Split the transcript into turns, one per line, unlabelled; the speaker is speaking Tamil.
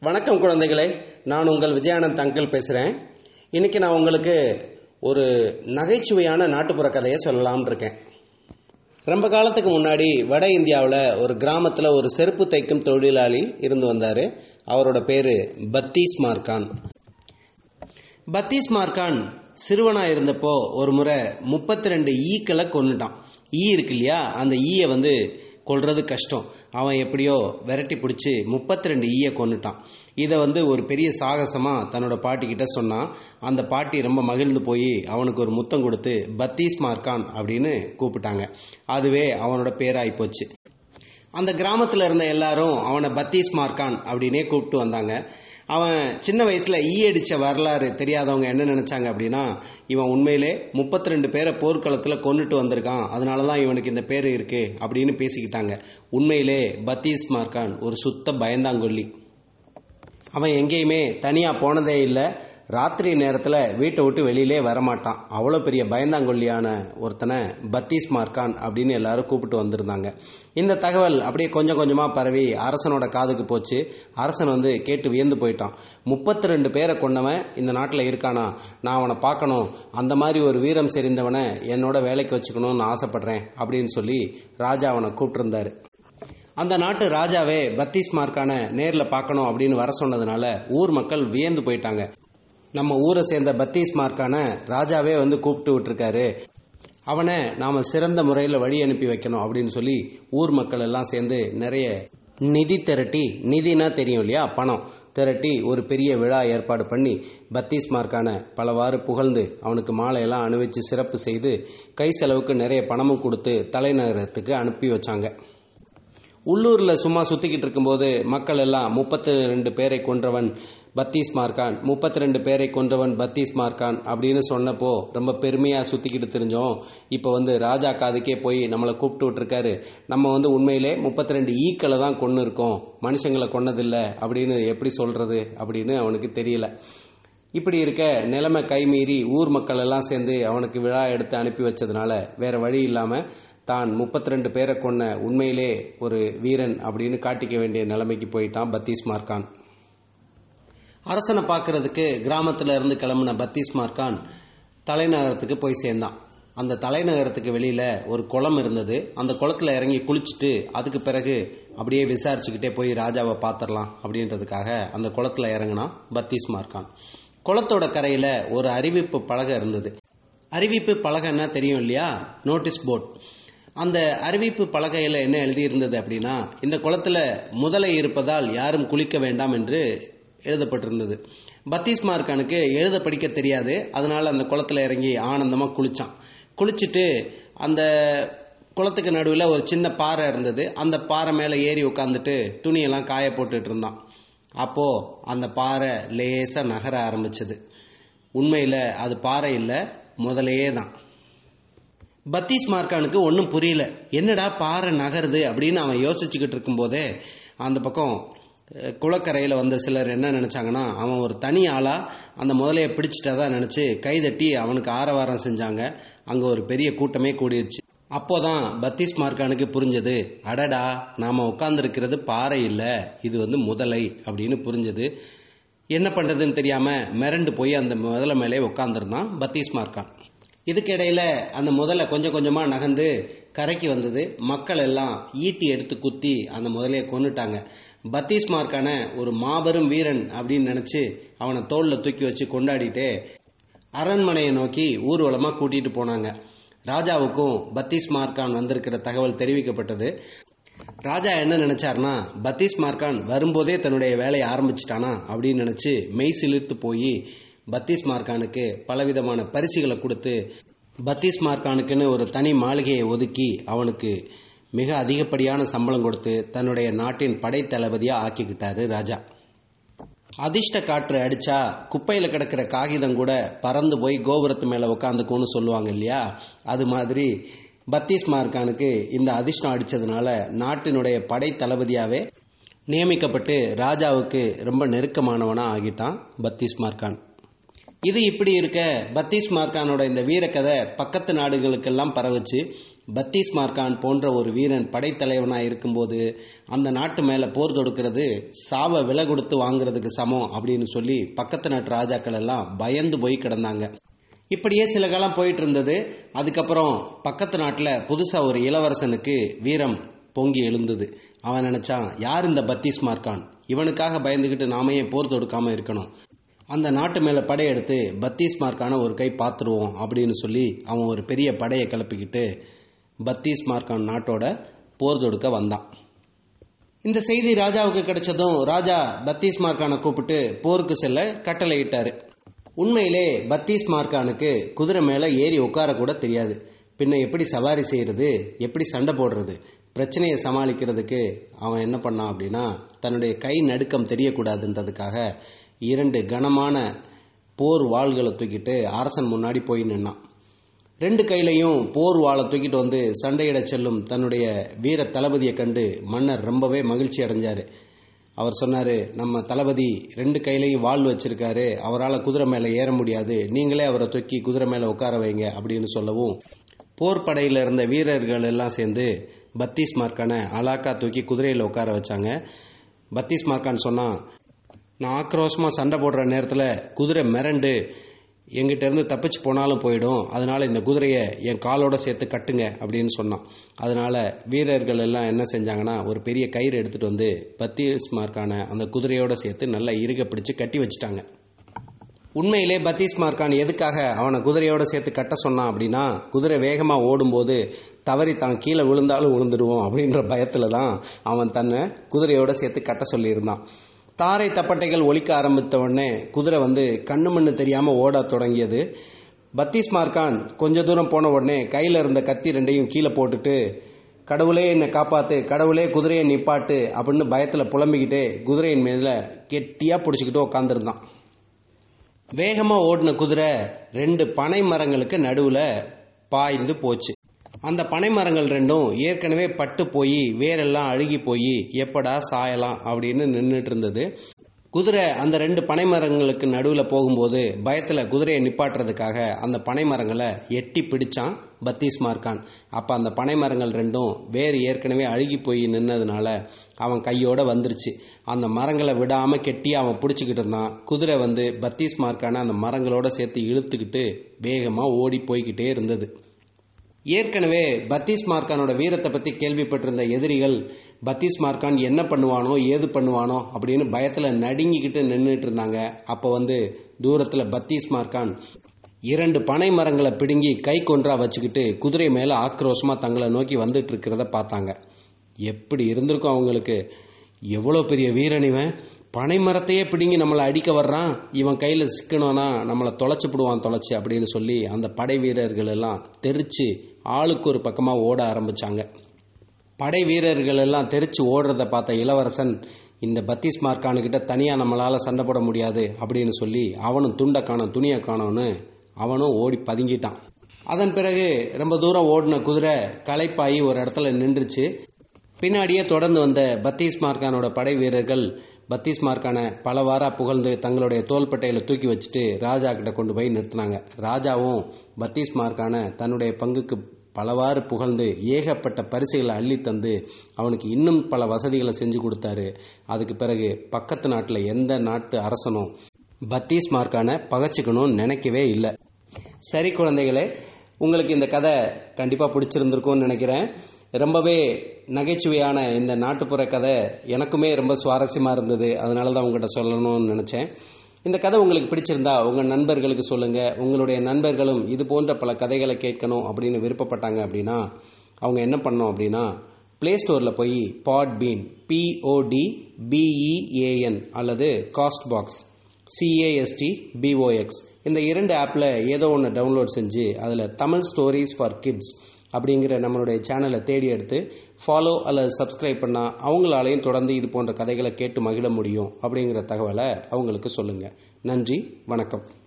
வணக்கம் குழந்தைகளே நான் உங்கள் விஜயானந்த் அங்கிள் பேசுகிறேன் இன்னைக்கு நான் உங்களுக்கு ஒரு நகைச்சுவையான நாட்டுப்புற கதையை சொல்லலாம்னு இருக்கேன் ரொம்ப காலத்துக்கு முன்னாடி வட இந்தியாவில் ஒரு கிராமத்தில் ஒரு செருப்பு தைக்கும் தொழிலாளி இருந்து வந்தார் அவரோட பேர் பத்தீஸ் மார்கான் பத்தீஸ் மார்கான் சிறுவனா இருந்தப்போ ஒரு முறை முப்பத்தி ரெண்டு ஈக்களை கொன்னுட்டான் ஈ இருக்கு இல்லையா அந்த ஈயை வந்து கொல்றது கஷ்டம் அவன் எப்படியோ விரட்டி பிடிச்சி முப்பத்தி ரெண்டு ஈயை கொன்னுட்டான் இதை வந்து ஒரு பெரிய சாகசமா தன்னோட பாட்டி கிட்ட சொன்னான் அந்த பாட்டி ரொம்ப மகிழ்ந்து போய் அவனுக்கு ஒரு முத்தம் கொடுத்து பத்தீஸ் மார்கான் அப்படின்னு கூப்பிட்டாங்க அதுவே அவனோட பேராகி போச்சு அந்த கிராமத்தில் இருந்த எல்லாரும் அவனை பத்தீஸ் மார்கான் அப்படின்னே கூப்பிட்டு வந்தாங்க அவன் சின்ன வயசுல ஈ அடிச்ச வரலாறு தெரியாதவங்க என்ன நினைச்சாங்க அப்படின்னா இவன் உண்மையிலே முப்பத்தி ரெண்டு பேரை போர்க்களத்தில் கொண்டுட்டு வந்திருக்கான் அதனால தான் இவனுக்கு இந்த பேர் இருக்கு அப்படின்னு பேசிக்கிட்டாங்க உண்மையிலே பத்தீஸ் மார்கான் ஒரு சுத்த பயந்தாங்கொல்லி அவன் எங்கேயுமே தனியாக போனதே இல்லை ராத்திரி நேரத்தில் வீட்டை விட்டு வெளியிலே வரமாட்டான் அவ்வளோ பெரிய பயந்தாங்கொல்லியான ஒருத்தனை பத்தீஸ் மார்கான் அப்படின்னு எல்லாரும் கூப்பிட்டு வந்திருந்தாங்க இந்த தகவல் அப்படியே கொஞ்சம் கொஞ்சமாக பரவி அரசனோட காதுக்கு போச்சு அரசன் வந்து கேட்டு வியந்து போயிட்டான் முப்பத்தி ரெண்டு பேரை கொண்டவன் இந்த நாட்டில் இருக்கானா நான் அவனை பார்க்கணும் அந்த மாதிரி ஒரு வீரம் செறிந்தவனை என்னோட வேலைக்கு வச்சுக்கணும்னு ஆசைப்படுறேன் அப்படின்னு சொல்லி ராஜா அவனை கூப்பிட்டுருந்தாரு அந்த நாட்டு ராஜாவே பத்தீஸ் மார்க்கான நேரில் பார்க்கணும் அப்படின்னு வர சொன்னதுனால ஊர் மக்கள் வியந்து போயிட்டாங்க நம்ம ஊரை சேர்ந்த பத்தீஸ் மார்க்கான ராஜாவே வந்து கூப்பிட்டு விட்டுருக்காரு அவனை நாம சிறந்த முறையில் வழி அனுப்பி வைக்கணும் அப்படின்னு சொல்லி ஊர் மக்கள் எல்லாம் சேர்ந்து நிறைய நிதி திரட்டி நிதினா தெரியும் இல்லையா பணம் திரட்டி ஒரு பெரிய விழா ஏற்பாடு பண்ணி பத்தீஸ் மார்க்கான பலவாறு புகழ்ந்து அவனுக்கு மாலையெல்லாம் அணிவிச்சு சிறப்பு செய்து கை செலவுக்கு நிறைய பணமும் கொடுத்து தலைநகரத்துக்கு அனுப்பி வச்சாங்க உள்ளூர்ல சும்மா சுத்திக்கிட்டு இருக்கும்போது மக்கள் எல்லாம் முப்பத்தி ரெண்டு பேரை கொன்றவன் பத்தீஸ் மார்கான் முப்பத்தி ரெண்டு பேரை கொன்றவன் பத்தீஸ் மார்கான் அப்படின்னு சொன்னப்போ ரொம்ப பெருமையா சுத்திக்கிட்டு தெரிஞ்சோம் இப்போ வந்து ராஜா காதுக்கே போய் நம்மளை கூப்பிட்டு விட்டுருக்காரு நம்ம வந்து உண்மையிலே முப்பத்தி ரெண்டு ஈக்களை தான் கொண்டு இருக்கோம் மனுஷங்களை கொன்னதில்லை அப்படின்னு எப்படி சொல்றது அப்படின்னு அவனுக்கு தெரியல இப்படி இருக்க நிலைமை கைமீறி ஊர் மக்கள் எல்லாம் சேர்ந்து அவனுக்கு விழா எடுத்து அனுப்பி வச்சதுனால வேற வழி இல்லாம தான் முப்பத்தி ரெண்டு பேரை கொன்ன உண்மையிலே ஒரு வீரன் அப்படின்னு காட்டிக்க வேண்டிய நிலைமைக்கு போயிட்டான் பத்தீஸ் மார்கான் அரசனை பார்க்கறதுக்கு கிராமத்துல இருந்து கிளம்பின பத்தீஸ் மார்கான் தலைநகரத்துக்கு போய் சேர்ந்தான் அந்த தலைநகரத்துக்கு வெளியில ஒரு குளம் இருந்தது அந்த குளத்துல இறங்கி குளிச்சுட்டு அதுக்கு பிறகு அப்படியே விசாரிச்சுக்கிட்டே போய் ராஜாவை பார்த்துடலாம் அப்படின்றதுக்காக அந்த குளத்துல இறங்கினான் பத்தீஸ் மார்கான் குளத்தோட கரையில ஒரு அறிவிப்பு பலகை இருந்தது அறிவிப்பு பலகைன்னா தெரியும் இல்லையா நோட்டீஸ் போர்ட் அந்த அறிவிப்பு பலகையில் என்ன எழுதியிருந்தது அப்படின்னா இந்த குளத்துல முதலை இருப்பதால் யாரும் குளிக்க வேண்டாம் என்று எழுதப்பட்டிருந்தது பத்தீஸ் மார்கானுக்கு எழுத படிக்க தெரியாது அதனால அந்த குளத்துல இறங்கி ஆனந்தமா குளிச்சான் குளிச்சுட்டு அந்த குளத்துக்கு நடுவில் ஒரு சின்ன பாறை இருந்தது அந்த பாறை மேலே ஏறி உட்காந்துட்டு துணியெல்லாம் காய போட்டுட்டு இருந்தான் அப்போ அந்த பாறை லேசா நகர ஆரம்பிச்சது உண்மையில அது பாறை இல்லை முதலையே தான் பத்தீஸ் மார்க்கானுக்கு ஒன்றும் புரியல என்னடா பாறை நகருது அப்படின்னு அவன் யோசிச்சுக்கிட்டு இருக்கும்போதே அந்த பக்கம் குளக்கரையில் வந்த சிலர் என்ன நினைச்சாங்கன்னா அவன் ஒரு தனி ஆளா அந்த முதலையை பிடிச்சிட்டதா நினைச்சு கைதட்டி அவனுக்கு ஆரவாரம் செஞ்சாங்க அங்க ஒரு பெரிய கூட்டமே கூடிருச்சு அப்போதான் பத்தீஸ் மார்க்கானுக்கு புரிஞ்சது அடடா நாம உட்கார்ந்துருக்கிறது பாறை இல்ல இது வந்து முதலை அப்படின்னு புரிஞ்சது என்ன பண்றதுன்னு தெரியாம மிரண்டு போய் அந்த முதலை மேலே உட்காந்துருந்தான் பத்தீஸ் மார்க்கான் இதுக்கிடையில அந்த முதலை கொஞ்சம் கொஞ்சமா நகர்ந்து கரைக்கு வந்தது மக்கள் எல்லாம் ஈட்டி எடுத்து குத்தி அந்த முதலையை கொன்னுட்டாங்க பத்தீஸ் மார்க்கான ஒரு மாபெரும் வீரன் அப்படின்னு நினைச்சு அவனை தோல்ல தூக்கி வச்சு கொண்டாடிட்டு அரண்மனையை நோக்கி ஊர்வலமா கூட்டிட்டு போனாங்க ராஜாவுக்கும் பத்தீஸ் மார்க்கான் வந்திருக்கிற தகவல் தெரிவிக்கப்பட்டது ராஜா என்ன நினைச்சார்னா பத்தீஸ் மார்க்கான் வரும்போதே தன்னுடைய வேலையை ஆரம்பிச்சிட்டானா அப்படின்னு நினைச்சு மெய் சிலிர்த்து போய் பத்தீஸ் மார்க்கானுக்கு பலவிதமான பரிசுகளை கொடுத்து பத்தீஸ் மார்க்கானுக்குன்னு ஒரு தனி மாளிகையை ஒதுக்கி அவனுக்கு மிக அதிகப்படியான சம்பளம் கொடுத்து தன்னுடைய நாட்டின் படை தளபதியா ஆக்கிக்கிட்டாரு ராஜா அதிர்ஷ்ட காற்று அடிச்சா குப்பையில கிடக்கிற காகிதம் கூட பறந்து போய் கோபுரத்து மேல உட்காந்துக்கும்னு சொல்லுவாங்க இல்லையா அது மாதிரி பத்தீஸ் மார்க்கானுக்கு இந்த அதிர்ஷ்டம் அடிச்சதுனால நாட்டினுடைய படை தளபதியாவே நியமிக்கப்பட்டு ராஜாவுக்கு ரொம்ப நெருக்கமானவனா ஆகிட்டான் பத்தீஸ் மார்க்கான் இது இப்படி இருக்க பத்தீஸ் மார்க்கானோட இந்த வீரக்கதை பக்கத்து நாடுகளுக்கெல்லாம் பரவுச்சு பத்தீஸ் மார்க்கான் போன்ற ஒரு வீரன் படைத்தலைவனாக இருக்கும்போது அந்த நாட்டு மேலே போர் தொடுக்கிறது சாவை விலை கொடுத்து வாங்குறதுக்கு சமம் அப்படின்னு சொல்லி பக்கத்து நாட்டு ராஜாக்கள் எல்லாம் பயந்து போய் கிடந்தாங்க இப்படியே சில காலம் போயிட்டு இருந்தது அதுக்கப்புறம் பக்கத்து நாட்டில் புதுசாக ஒரு இளவரசனுக்கு வீரம் பொங்கி எழுந்தது அவன் நினைச்சான் யார் இந்த பத்தீஸ் மார்க்கான் இவனுக்காக பயந்துகிட்டு நாம ஏன் போர் தொடுக்காம இருக்கணும் அந்த நாட்டு மேல படையெடுத்து பத்தீஸ் மார்க்கான ஒரு கை பார்த்துருவோம் அப்படின்னு சொல்லி அவன் ஒரு பெரிய படையை கிளப்பிக்கிட்டு பத்தீஸ் மார்க்கான் நாட்டோட போர் தொடுக்க வந்தான் இந்த செய்தி ராஜாவுக்கு கிடைச்சதும் ராஜா பத்தீஸ் மார்க்கானை கூப்பிட்டு போருக்கு செல்ல கட்டளையிட்டாரு உண்மையிலே பத்தீஸ் மார்க்கானுக்கு குதிரை மேல ஏறி உட்கார கூட தெரியாது பின்ன எப்படி சவாரி செய்யறது எப்படி சண்டை போடுறது பிரச்சனையை சமாளிக்கிறதுக்கு அவன் என்ன பண்ணான் அப்படின்னா தன்னுடைய கை நடுக்கம் தெரியக்கூடாதுன்றதுக்காக இரண்டு கனமான போர் வாள்களை தூக்கிட்டு அரசன் முன்னாடி போய் நின்னான் ரெண்டு கையிலையும் போர் வாளை தூக்கிட்டு வந்து சண்டையிட செல்லும் தன்னுடைய வீர தளபதியை கண்டு மன்னர் ரொம்பவே மகிழ்ச்சி அடைஞ்சாரு அவர் சொன்னாரு நம்ம தளபதி ரெண்டு கையிலையும் வாள் வச்சிருக்காரு அவரால் குதிரை மேலே ஏற முடியாது நீங்களே அவரை தூக்கி குதிரை மேலே உட்கார வைங்க அப்படின்னு சொல்லவும் போர் படையில் இருந்த வீரர்கள் எல்லாம் சேர்ந்து பத்தீஸ் மார்க்கான அலாக்கா தூக்கி குதிரையில் உட்கார வச்சாங்க பத்தீஸ் மார்க்கான் சொன்னான் நான் ஆக்ரோஷமாக சண்டை போடுற நேரத்தில் குதிரை மிரண்டு எங்கிட்ட இருந்து தப்பிச்சு போனாலும் போயிடும் அதனால இந்த குதிரையை என் காலோட சேர்த்து கட்டுங்க அப்படின்னு சொன்னான் அதனால வீரர்கள் எல்லாம் என்ன செஞ்சாங்கன்னா ஒரு பெரிய கயிறு எடுத்துட்டு வந்து பத்தீஸ் மார்க்கான அந்த குதிரையோட சேர்த்து நல்லா இறுக பிடிச்சு கட்டி வச்சுட்டாங்க உண்மையிலே பத்தீஸ் மார்க்கான் எதுக்காக அவனை குதிரையோட சேர்த்து கட்ட சொன்னான் அப்படின்னா குதிரை வேகமாக ஓடும்போது தவறி தான் கீழே விழுந்தாலும் விழுந்துடுவோம் அப்படின்ற பயத்துல தான் அவன் தன்னை குதிரையோட சேர்த்து கட்ட சொல்லியிருந்தான் தாரை தப்பட்டைகள் ஒலிக்க ஆரம்பித்த உடனே குதிரை வந்து கண்ணு மண்ணு தெரியாம ஓட தொடங்கியது பத்தீஸ் மார்க்கான் கொஞ்ச தூரம் போன உடனே கையில இருந்த கத்தி ரெண்டையும் கீழே போட்டுட்டு கடவுளே என்னை காப்பாத்து கடவுளே குதிரையை நிப்பாட்டு அப்படின்னு பயத்துல புலம்பிக்கிட்டே குதிரையின் மேல கெட்டியா பிடிச்சிக்கிட்டு உட்காந்துருந்தான் வேகமா ஓடின குதிரை ரெண்டு பனை மரங்களுக்கு நடுவுல பாய்ந்து போச்சு அந்த பனை மரங்கள் ரெண்டும் ஏற்கனவே பட்டு போய் வேரெல்லாம் அழுகி போய் எப்படா சாயலாம் அப்படின்னு நின்றுட்டு இருந்தது குதிரை அந்த ரெண்டு பனை மரங்களுக்கு நடுவில் போகும்போது பயத்தில் குதிரையை நிப்பாட்டுறதுக்காக அந்த பனை மரங்களை எட்டி பிடிச்சான் பத்தீஸ் மார்க்கான் அப்போ அந்த பனை மரங்கள் ரெண்டும் வேறு ஏற்கனவே அழுகி போய் நின்னதுனால அவன் கையோட வந்துருச்சு அந்த மரங்களை விடாமல் கெட்டி அவன் பிடிச்சிக்கிட்டு இருந்தான் குதிரை வந்து பத்தீஸ் மார்க்கான அந்த மரங்களோட சேர்த்து இழுத்துக்கிட்டு வேகமாக ஓடி போய்கிட்டே இருந்தது ஏற்கனவே பத்தீஸ் மார்க்கானோட வீரத்தை பற்றி கேள்விப்பட்டிருந்த எதிரிகள் பத்தீஸ் மார்க்கான் என்ன பண்ணுவானோ ஏது பண்ணுவானோ அப்படின்னு பயத்தில் நடுங்கிக்கிட்டு நின்றுட்டு இருந்தாங்க அப்போ வந்து தூரத்தில் பத்தீஸ் மார்க்கான் இரண்டு பனை மரங்களை பிடுங்கி கை கொன்றா வச்சுக்கிட்டு குதிரை மேலே ஆக்ரோஷமாக தங்களை நோக்கி வந்துட்டு இருக்கிறத பார்த்தாங்க எப்படி இருந்திருக்கும் அவங்களுக்கு எவ்வளோ பெரிய வீரன் இவன் பனை மரத்தையே பிடுங்கி நம்மளை அடிக்க வர்றான் இவன் கையில் சிக்கணும்னா நம்மளை தொலைச்சு விடுவான் தொலைச்சு அப்படின்னு சொல்லி அந்த படை வீரர்கள் எல்லாம் தெரிச்சு ஆளுக்கு ஒரு பக்கமாக ஓட ஆரம்பிச்சாங்க படை வீரர்கள் எல்லாம் தெரிச்சு ஓடுறத பார்த்த இளவரசன் இந்த பத்தீஸ் மார்க்கானுக்கிட்ட தனியாக நம்மளால் சண்டை போட முடியாது அப்படின்னு சொல்லி அவனும் துண்டை காணும் துணியை காணோன்னு அவனும் ஓடி பதுங்கிட்டான் அதன் பிறகு ரொம்ப தூரம் ஓடின குதிரை களைப்பாயி ஒரு இடத்துல நின்றுச்சு பின்னாடியே தொடர்ந்து வந்த பத்தீஸ் மார்க்கானோட படை வீரர்கள் பத்தீஸ் மார்க்கான பலவாரா புகழ்ந்து தங்களுடைய தோள்பட்டையில தூக்கி வச்சுட்டு ராஜா கிட்ட கொண்டு போய் நிறுத்தினாங்க ராஜாவும் பத்தீஸ் மார்க்கான தன்னுடைய பங்குக்கு பலவாறு புகழ்ந்து ஏகப்பட்ட பரிசுகளை அள்ளி தந்து அவனுக்கு இன்னும் பல வசதிகளை செஞ்சு கொடுத்தாரு அதுக்கு பிறகு பக்கத்து நாட்டில் எந்த நாட்டு அரசனும் பத்தீஸ் மார்க்கான பகச்சிக்கணும்னு நினைக்கவே இல்லை சரி குழந்தைகளே உங்களுக்கு இந்த கதை கண்டிப்பாக பிடிச்சிருந்திருக்கும்னு நினைக்கிறேன் ரொம்பவே நகைச்சுவையான இந்த நாட்டுப்புற கதை எனக்குமே ரொம்ப சுவாரஸ்யமாக இருந்தது அதனால தான் உங்கள்கிட்ட சொல்லணும்னு நினச்சேன் இந்த கதை உங்களுக்கு பிடிச்சிருந்தா உங்கள் நண்பர்களுக்கு சொல்லுங்கள் உங்களுடைய நண்பர்களும் இது போன்ற பல கதைகளை கேட்கணும் அப்படின்னு விருப்பப்பட்டாங்க அப்படின்னா அவங்க என்ன பண்ணணும் அப்படின்னா ப்ளே ஸ்டோரில் போய் பாட் பீன் பிஓடி பிஇஏஎன் அல்லது காஸ்ட் பாக்ஸ் சிஏஎஸ்டி பிஓஎக்ஸ் இந்த இரண்டு ஆப்பில் ஏதோ ஒன்று டவுன்லோட் செஞ்சு அதில் தமிழ் ஸ்டோரிஸ் ஃபார் கிட்ஸ் அப்படிங்கிற நம்மளுடைய சேனலை தேடி எடுத்து ஃபாலோ அல்லது சப்ஸ்கிரைப் பண்ணால் அவங்களாலையும் தொடர்ந்து இது போன்ற கதைகளை கேட்டு மகிழ முடியும் அப்படிங்கிற தகவலை அவங்களுக்கு சொல்லுங்கள் நன்றி வணக்கம்